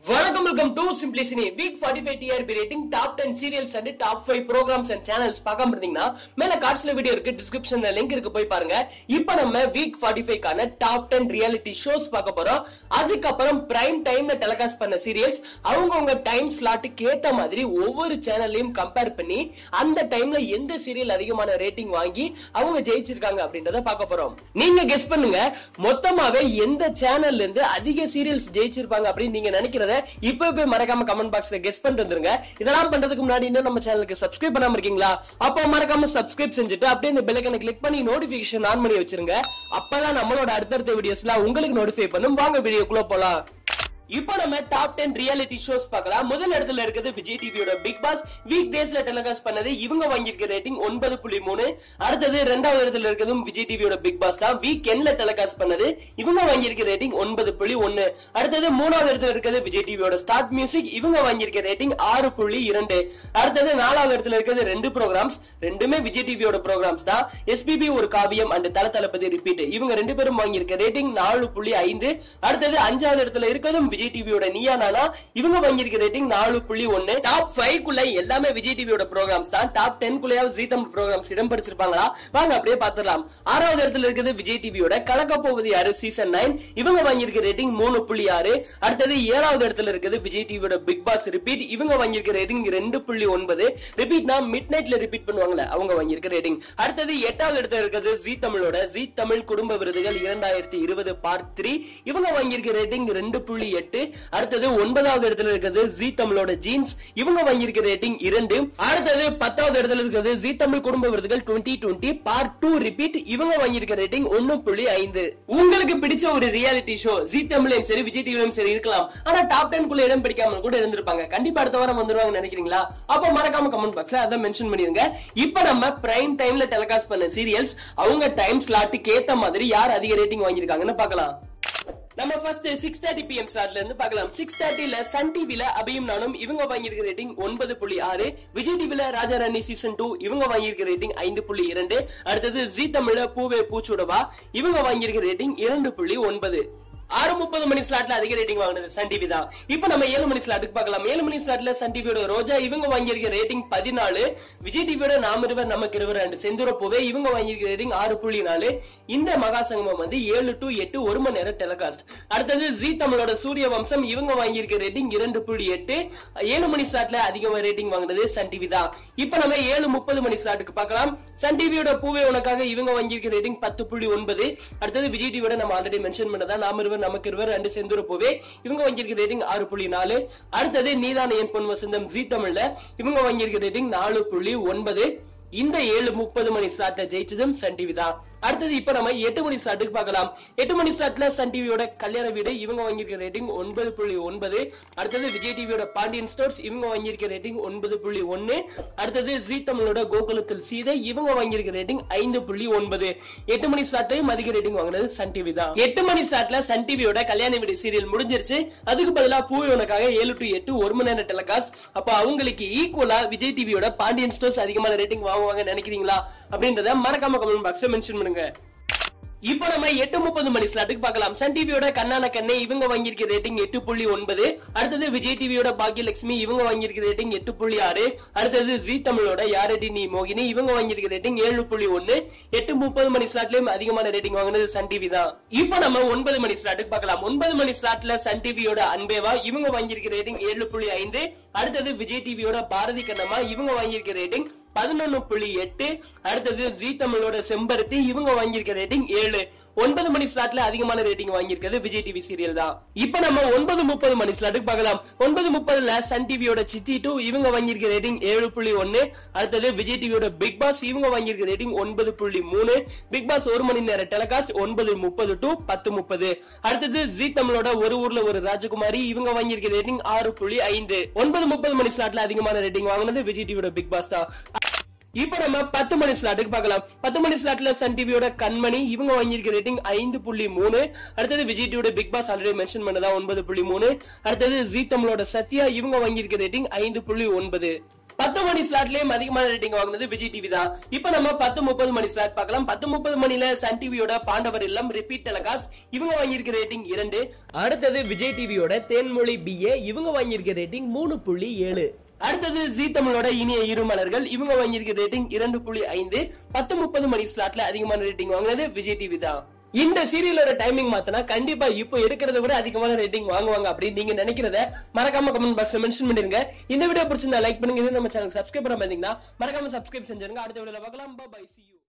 வணக்கம் welcome to சிம்பிளிசினி week forty five TRP rating top ten serials and top five programs and channels பார்க்காம இருந்தீங்கன்னா மேல கார்ட்ஸ்ல video இருக்கு டிஸ்கிரிப்ஷன்ல லிங்க் இருக்கு போய் பாருங்க இப்போ நம்ம வீக் ஃபார்ட்டி ஃபைவ்க்கான டாப் டென் ரியாலிட்டி ஷோஸ் பார்க்க போறோம் அதுக்கப்புறம் பிரைம் டைம்ல டெலிகாஸ்ட் பண்ண சீரியல்ஸ் அவங்கவுங்க டைம் ஸ்லாட்டுக்கு ஏத்த மாதிரி ஒவ்வொரு சேனல்லையும் கம்பேர் பண்ணி அந்த டைம்ல எந்த சீரியல் அதிகமான ரேட்டிங் வாங்கி அவங்க ஜெயிச்சிருக்காங்க அப்படின்றத பார்க்க போறோம் நீங்க கெஸ் பண்ணுங்க மொத்தமாவே எந்த சேனல்ல இருந்து அதிக சீரியல்ஸ் ஜெயிச்சிருப்பாங்க அப்படின்னு நீங்க நினைக்கிறத இப்போ போய் மறக்காம கமெண்ட் பாக்ஸ்ல கெஸ் பண்ணிட்டு வந்துருங்க இதெல்லாம் பண்றதுக்கு முன்னாடி இன்னும் நம்ம சேனலுக்கு சப்ஸ்கிரைப் பண்ணாம இருக்கீங்களா அப்போ மறக்காம சப்ஸ்கிரைப் செஞ்சுட்டு அப்படியே இந்த பெல்லைக்கனை கிளிக் பண்ணி நோட்டிபிகேஷன் ஆன் பண்ணி வச்சிருங்க அப்பதான் நம்மளோட அடுத்தடுத்த வீடியோஸ்ல உங்களுக்கு நோட்டிஃபை பண்ணும் வாங்க வீடியோக்குள்ள போலாம் இப்போ நம்ம டாப் டென் ரியாலிட்டி ஷோஸ் பார்க்கலாம் முதல் இடத்துல இருக்குது விஜய் டிவியோட பிக் பாஸ் வீக் டேஸ்ல டெலிகாஸ்ட் பண்ணது இவங்க வாங்கியிருக்க ரேட்டிங் ஒன்பது புள்ளி மூணு அடுத்தது ரெண்டாவது இடத்துல இருக்கிறதும் விஜய் டிவியோட பிக் பாஸ் தான் வீக் எண்ட்ல டெலிகாஸ்ட் பண்ணது இவங்க வாங்கியிருக்க ரேட்டிங் ஒன்பது புள்ளி ஒன்னு அடுத்தது மூணாவது இடத்துல இருக்கிறது விஜய் டிவியோட ஸ்டார்ட் மியூசிக் இவங்க வாங்கியிருக்க ரேட்டிங் ஆறு புள்ளி இரண்டு அடுத்தது நாலாவது இடத்துல இருக்கிறது ரெண்டு ப்ரோக்ராம்ஸ் ரெண்டுமே விஜய் டிவியோட ப்ரோக்ராம்ஸ் தான் எஸ்பிபி ஒரு காவியம் அண்ட் தல தளபதி ரிப்பீட் இவங்க ரெண்டு பேரும் வாங்கியிருக்க ரேட்டிங் நாலு புள்ளி ஐந்து அடுத்தது அஞ்சாவது இடத்துல இருக்கிறதும் விஜய் டிவியோட நீயா நானா இவங்க வாங்கியிருக்க ரேட்டிங் நாலு புள்ளி ஒன்னு டாப் ஃபைவ் குள்ள எல்லாமே விஜய் டிவியோட ப்ரோக்ராம்ஸ் தான் டாப் டென் குள்ளையாவது ஜீ தமிழ் ப்ரோக்ராம்ஸ் இடம் பிடிச்சிருப்பாங்களா வாங்க அப்படியே பாத்துடலாம் ஆறாவது இடத்துல இருக்குது விஜய் டிவியோட கலக்க போவது யாரு சீசன் நைன் இவங்க வாங்கியிருக்க ரேட்டிங் மூணு புள்ளி ஆறு அடுத்தது ஏழாவது இடத்துல இருக்குது விஜய் டிவியோட பிக் பாஸ் ரிப்பீட் இவங்க வாங்கியிருக்க ரேட்டிங் ரெண்டு புள்ளி ஒன்பது ரிப்பீட்னா மிட் நைட்ல ரிப்பீட் பண்ணுவாங்கல்ல அவங்க வாங்கியிருக்க ரேட்டிங் அடுத்தது எட்டாவது இடத்துல இருக்குது ஜீ தமிழோட ஜீ தமிழ் குடும்ப விருதுகள் இரண்டாயிரத்தி இருபது பார்ட் த்ரீ இவங்க வாங்கியிருக்க ரேட்டிங் ரெண்டு புள்ளி எட்டு அடுத்தது ஒன்பதாவது இடத்துல இருக்குது ஜீ தமிழோட ஜீன்ஸ் இவங்க வாங்கியிருக்க ரேட்டிங் இரண்டு அடுத்தது பத்தாவது இடத்துல இருக்குது ஜீ தமிழ் குடும்ப விருதுகள் twenty twenty part two repeat இவங்க வாங்கியிருக்க ரேட்டிங் ஒன்னு புள்ளி ஐந்து உங்களுக்கு பிடிச்ச ஒரு ரியாலிட்டி ஷோ ஜீ தமிழையும் சரி விஜய் டிவிலையும் சரி இருக்கலாம் ஆனா டாப் டென் குள்ள இடம் பிடிக்காம கூட இருந்திருப்பாங்க கண்டிப்பா அடுத்த வாரம் வந்துருவாங்க நினைக்கிறீங்களா அப்போ மறக்காம கமெண்ட் பாக்ஸ்ல அதை மென்ஷன் பண்ணிருங்க இப்ப நம்ம பிரைம் டைம்ல டெலிகாஸ்ட் பண்ண சீரியல்ஸ் அவங்க டைம் ஸ்லாட்டுக்கு ஏத்த மாதிரி யார் அதிக ரேட்டிங் வாங்கியிருக்காங்கன்னு பார்க்கலாம் நம்ம ஃபர்ஸ்ட் சிக்ஸ் தேர்ட்டி பிஎம் ஸ்லாட்ல இருந்து பார்க்கலாம் சிக்ஸ் தேர்ட்டில சன் டிவில அபியும் நானும் இவங்க வாங்கியிருக்க ரேட்டிங் ஒன்பது புள்ளி ஆறு விஜய் டிவில ராஜா ராணி சீசன் டூ இவங்க வாங்கியிருக்க ரேட்டிங் ஐந்து புள்ளி இரண்டு அடுத்தது ஜி தமிழ்ல பூவே பூச்சுடவா இவங்க வாங்கியிருக்க ரேட்டிங் இரண்டு புள்ளி ஒன்பது ஆறு முப்பது மணி ஸ்லாட்ல அதிக ரேட்டிங் வாங்கினது சன் டிவி தான் இப்போ நம்ம ஏழு மணி ஸ்லாட்டுக்கு பார்க்கலாம் ஏழு மணி ஸ்லாட்ல சன் டிவியோட ரோஜா இவங்க வாங்கியிருக்க ரேட்டிங் பதினாலு விஜய் டிவியோட நாம இருவர் நமக்கு இருவர் அண்ட் செந்தூர பூவே இவங்க வாங்கியிருக்க ரேட்டிங் ஆறு புள்ளி நாலு இந்த மகா சங்கமம் வந்து ஏழு டு எட்டு ஒரு மணி நேரம் டெலிகாஸ்ட் அடுத்தது ஜி தமிழோட சூரிய வம்சம் இவங்க வாங்கியிருக்க ரேட்டிங் இரண்டு புள்ளி எட்டு ஏழு மணி ஸ்லாட்ல அதிகமா ரேட்டிங் வாங்கினது சன் டிவி தான் இப்போ நம்ம ஏழு முப்பது மணி ஸ்லாட்டுக்கு பார்க்கலாம் சன் டிவியோட பூவே உனக்காக இவங்க வாங்கியிருக்க ரேட்டிங் பத்து புள்ளி ஒன்பது அடுத்தது விஜய் டிவியோட நம்ம ஆல்ரெடி மென்ஷன் பண்ணதா நாம இருவர் நமக்கு இருவர் ரெண்டு செந்தூர பூவே இவங்க வாங்கியிருக்க ரேட்டிங் ஆறு புள்ளி நாலு அடுத்தது நீதான என் பொன் வசந்தம் ஜி தமிழ்ல இவங்க வாங்கியிருக்க ரேட்டிங் நாலு புள்ளி ஒன்பது இந்த ஏழு முப்பது மணி ஸ்லாட்டை ஜெயிச்சதும் சன் டிவி தான் அடுத்தது இப்ப நம்ம எட்டு மணி ஸ்லாட்டுக்கு பார்க்கலாம் எட்டு மணி ஸ்லாட்ல சன் டிவியோட கல்யாண வீடு இவங்க வாங்கியிருக்க ரேட்டிங் ஒன்பது புள்ளி ஒன்பது அடுத்தது விஜய் டிவியோட பாண்டியன் ஸ்டோர்ஸ் இவங்க வாங்கியிருக்க ரேட்டிங் ஒன்பது புள்ளி ஒன்னு அடுத்தது ஜி தமிழோட கோகுலத்தில் சீதை இவங்க வாங்கியிருக்க ரேட்டிங் ஐந்து புள்ளி ஒன்பது எட்டு மணி ஸ்லாட்டையும் அதிக ரேட்டிங் வாங்கினது சன் டிவி தான் எட்டு மணி ஸ்லாட்ல சன் டிவியோட கல்யாண வீடு சீரியல் முடிஞ்சிருச்சு அதுக்கு பதிலா பூவி உனக்காக ஏழு டு எட்டு ஒரு மணி நேரம் டெலிகாஸ்ட் அப்ப அவங்களுக்கு ஈக்குவலா விஜய் டிவியோட பாண்டியன் ஸ்டோர்ஸ் அதிகமான ரேட்டிங் வாங்குவாங்க நினைக்கிறீங்களா அப்படின்றத மறக்காம கமெண்ட் பாக்ஸ்ல மென்ஷன் பண்ணுங்க இப்போ நம்ம எட்டு முப்பது மணி ஸ்லாட்டுக்கு பார்க்கலாம் சன் டிவியோட கண்ணான கண்ணே இவங்க வாங்கியிருக்க ரேட்டிங் எட்டு புள்ளி ஒன்பது அடுத்தது விஜய் டிவியோட பாக்கியலட்சுமி இவங்க வாங்கியிருக்க ரேட்டிங் எட்டு புள்ளி ஆறு அடுத்தது ஜி தமிழோட யாரடி நீ மோகினி இவங்க வாங்கியிருக்க ரேட்டிங் ஏழு புள்ளி ஒன்னு எட்டு முப்பது மணி ஸ்லாட்லயும் அதிகமான ரேட்டிங் வாங்கினது சன் டிவி தான் இப்போ நம்ம ஒன்பது மணி ஸ்லாட்டுக்கு பார்க்கலாம் ஒன்பது மணி ஸ்லாட்ல சன் டிவியோட அன்பேவா இவங்க வாங்கியிருக்க ரேட்டிங் ஏழு புள்ளி ஐந்து அடுத்தது விஜய் டிவியோட பாரதி கண்ணம்மா இவங்க வாங்கியிருக்க ரேட்டிங் பதினொன்னு புள்ளி எட்டு அடுத்தது ஜி தமிழோட செம்பருத்தி இவங்க வாங்கியிருக்க ரேட்டிங் ஏழு ஒன்பது மணி ஸ்லாட்ல அதிகமான ரேட்டிங் வாங்கியிருக்கிறது விஜய் டிவி சீரியல் தான் இப்ப நம்ம ஒன்பது முப்பது மணி ஸ்லாட்டுக்கு பார்க்கலாம் ஒன்பது முப்பதுல சன் டிவியோட சித்தி டூ இவங்க வாங்கியிருக்க ரேட்டிங் ஏழு புள்ளி ஒன்னு அடுத்தது விஜய் டிவியோட பிக் பாஸ் இவங்க வாங்கியிருக்க ரேட்டிங் ஒன்பது புள்ளி மூணு பிக் பாஸ் ஒரு மணி நேரம் டெலிகாஸ்ட் ஒன்பது முப்பது டு பத்து முப்பது அடுத்தது ஜி தமிழோட ஒரு ஊர்ல ஒரு ராஜகுமாரி இவங்க வாங்கியிருக்க ரேட்டிங் ஆறு புள்ளி ஐந்து ஒன்பது முப்பது மணி ஸ்லாட்ல அதிகமான ரேட்டிங் வாங்கினது விஜய் டிவியோட பிக் பாஸ் தான் இப்போ நம்ம பத்து மணி ஸ்லாட்டுக்கு பார்க்கலாம் பத்து மணி ஸ்லாட்ல சன் டிவியோட கண்மணி இவங்க வாங்கியிருக்க ரேட்டிங் ஐந்து புள்ளி மூணு அடுத்தது விஜய் டிவியோட பிக் பாஸ் ஆல்ரெடி மென்ஷன் பண்ணதா ஒன்பது புள்ளி மூணு அடுத்தது ஜி தமிழோட சத்யா இவங்க வாங்கியிருக்க ரேட்டிங் ஐந்து புள்ளி ஒன்பது பத்து மணி ஸ்லாட்லயும் அதிகமான ரேட்டிங் வாங்குனது விஜய் டிவி தான் இப்ப நம்ம பத்து முப்பது மணி ஸ்லாட் பார்க்கலாம் பத்து முப்பது மணில சன் டிவியோட பாண்டவர் இல்லம் ரிப்பீட் டெலகாஸ்ட் இவங்க வாங்கியிருக்க ரேட்டிங் இரண்டு அடுத்தது விஜய் டிவியோட தேன்மொழி பிஏ இவங்க வாங்கியிருக்க ரேட்டிங் மூணு புள்ளி ஏழு அடுத்தது ஜி தமிழோட இனிய இருமலர்கள் இவங்க வாங்கியிருக்க ரேட்டிங் இரண்டு புள்ளி ஐந்து பத்து முப்பது மணி ஸ்லாட்ல அதிகமான ரேட்டிங் வாங்குனது விஜய் டிவி தான் இந்த சீரியலோட டைமிங் மாத்தினா கண்டிப்பா இப்போ எடுக்கிறத விட அதிகமான ரேட்டிங் வாங்குவாங்க அப்படின்னு நீங்க நினைக்கிறத மறக்காம கமெண்ட் பாக்ஸ்ல மென்ஷன் பண்ணிருங்க இந்த வீடியோ பிடிச்சிருந்தா லைக் பண்ணுங்க இன்னும் நம்ம சேனல் சப்ஸ்கிரைப் பண்ணாம இருந்தீங்கன்னா மறக்காம சப்ஸ்கிரைப் செஞ்சிருங்க அடுத்த வீடியோல பார்க்கலாம் பை சி யூ